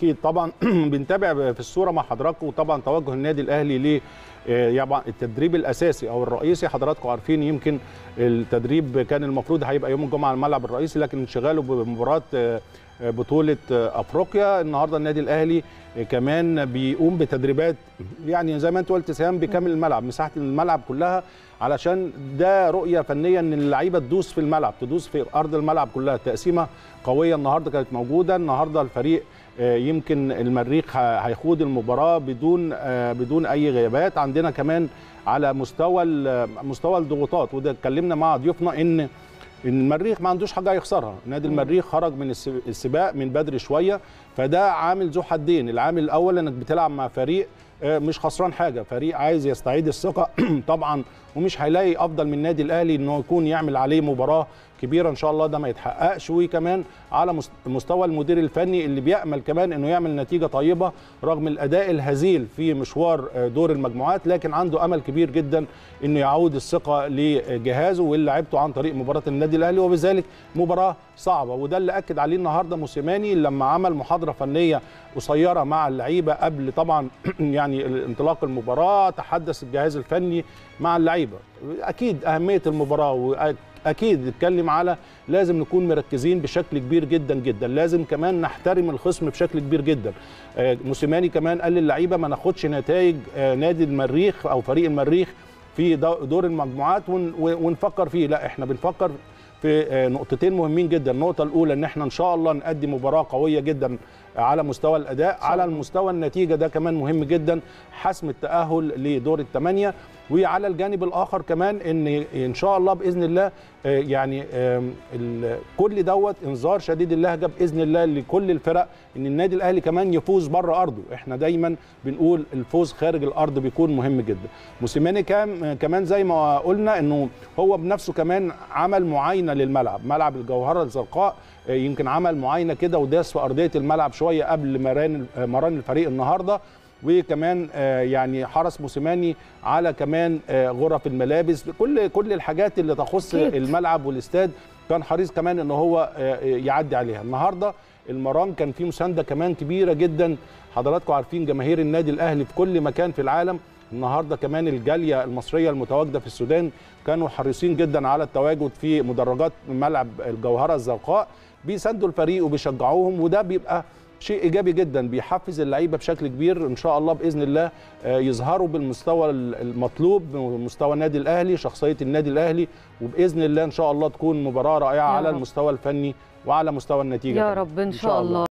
اكيد طبعا بنتابع في الصوره مع حضراتكم طبعا توجه النادي الاهلي ل طبعا التدريب الاساسي او الرئيسي حضراتكم عارفين يمكن التدريب كان المفروض هيبقى يوم الجمعه على الملعب الرئيسي لكن انشغاله بمباراه بطوله افريقيا النهارده النادي الاهلي كمان بيقوم بتدريبات يعني زي ما انت قلت سهام بكامل الملعب مساحه الملعب كلها علشان ده رؤيه فنيه ان اللعيبه تدوس في الملعب تدوس في ارض الملعب كلها تقسيمه قويه النهارده كانت موجوده النهارده الفريق يمكن المريخ هيخوض المباراه بدون بدون اي غيابات عندنا كمان على مستوى مستوى الضغوطات وده اتكلمنا مع ضيوفنا ان المريخ ما عندوش حاجه يخسرها نادي المريخ خرج من السباق من بدري شويه فده عامل ذو حدين العامل الاول انك بتلعب مع فريق مش خسران حاجه فريق عايز يستعيد الثقه طبعا ومش هيلاقي افضل من النادي الاهلي انه يكون يعمل عليه مباراه كبيره ان شاء الله ده ما يتحققش وكمان على مستوى المدير الفني اللي بيامل كمان انه يعمل نتيجه طيبه رغم الاداء الهزيل في مشوار دور المجموعات لكن عنده امل كبير جدا انه يعود الثقه لجهازه ولعبته عن طريق مباراه النادي الاهلي وبذلك مباراه صعبه وده اللي اكد عليه النهارده موسيماني لما عمل محاضره فنيه قصيره مع اللعيبه قبل طبعا يعني انطلاق المباراه تحدث الجهاز الفني مع اللعيبه اكيد اهميه المباراه واكيد اتكلم على لازم نكون مركزين بشكل كبير جدا جدا لازم كمان نحترم الخصم بشكل كبير جدا موسيماني كمان قال للعيبه ما ناخدش نتائج نادي المريخ او فريق المريخ في دور المجموعات ونفكر فيه لا احنا بنفكر في نقطتين مهمين جدا النقطه الاولى ان احنا ان شاء الله نقدم مباراه قويه جدا على مستوى الاداء على المستوى النتيجه ده كمان مهم جدا حسم التاهل لدور الثمانيه وعلى الجانب الاخر كمان ان ان شاء الله باذن الله يعني كل دوت انذار شديد اللهجه باذن الله لكل الفرق ان النادي الاهلي كمان يفوز بره ارضه احنا دايما بنقول الفوز خارج الارض بيكون مهم جدا موسيماني كان كمان زي ما قلنا انه هو بنفسه كمان عمل معاينه للملعب ملعب الجوهره الزرقاء يمكن عمل معاينه كده وداس في ارضيه الملعب شويه قبل مران مران الفريق النهارده وكمان يعني حرص موسيماني على كمان غرف الملابس كل كل الحاجات اللي تخص كيت. الملعب والاستاد كان حريص كمان ان هو يعدي عليها النهارده المران كان فيه مسانده كمان كبيره جدا حضراتكم عارفين جماهير النادي الاهلي في كل مكان في العالم النهارده كمان الجاليه المصريه المتواجده في السودان كانوا حريصين جدا على التواجد في مدرجات ملعب الجوهره الزرقاء بيساندوا الفريق وبيشجعوهم وده بيبقى شيء ايجابي جدا بيحفز اللعيبه بشكل كبير ان شاء الله باذن الله يظهروا بالمستوى المطلوب مستوى النادي الاهلي شخصيه النادي الاهلي وباذن الله ان شاء الله تكون مباراه رائعه على المستوى الفني وعلى مستوى النتيجه يا رب ان شاء الله